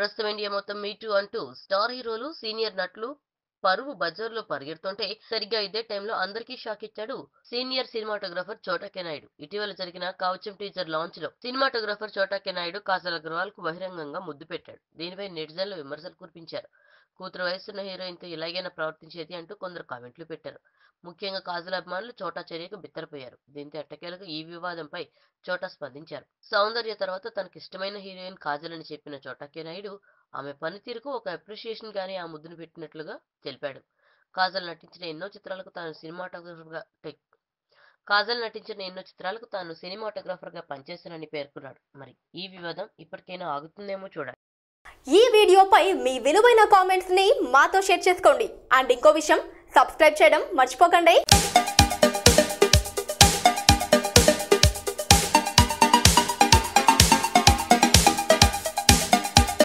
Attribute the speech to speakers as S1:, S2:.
S1: ప్రస్తుతం ఇండియా మొత్తం మీటూ అంటూ స్టార్ హీరోలు సీనియర్ నటులు పరువు బజార్లో పరిగెడుతుంటే సరిగ్గా ఇదే టైంలో అందరికీ షాక్ ఇచ్చాడు సీనియర్ సినిమాటోగ్రఫర్ చోటాకే నాయుడు ఇటీవల జరిగిన కవచం టీజర్ లాంచ్ లో సినిమాటోగ్రఫర్ చోటాకే నాయుడు కాజల్ అగర్వాల్ కు బహిరంగంగా ముద్దు పెట్టాడు దీనిపై నెటిజన్లు విమర్శలు కురిపించారు కూతురు వయసున్న హీరోయిన్ తో ఇలాగైనా ప్రవర్తించేది అంటూ కొందరు కామెంట్లు పెట్టారు ముఖ్యంగా కాజల్ అభిమానులు చోటా చర్యకు బిత్తరపోయారు దీంతో ఎట్టకేలకు ఈ వివాదంపై చోటా స్పందించారు సౌందర్య తర్వాత తనకి ఇష్టమైన హీరోయిన్ కాజల్ అని చెప్పిన చోటాకే నాయుడు ఆమె పనితీరుకు ఒక అప్రిషియేషన్ గానే ఆ ముద్దును పెట్టినట్లుగా తెలిపాడు కాజల్ నటించిన ఎన్నో చిత్రాలకు తాను సినిమాటోగ్రఫర్గా టెక్ కాజల్ నటించిన ఎన్నో చిత్రాలకు తాను సినిమాటోగ్రఫర్గా పనిచేశానని పేర్కొన్నాడు మరి ఈ వివాదం ఇప్పటికైనా ఆగుతుందేమో చూడాలి
S2: ఈ వీడియోపై మీ విలువైన కామెంట్స్ ని మాతో షేర్ చేసుకోండి అండ్ ఇంకో విషయం సబ్స్క్రైబ్ చేయడం మర్చిపోకండి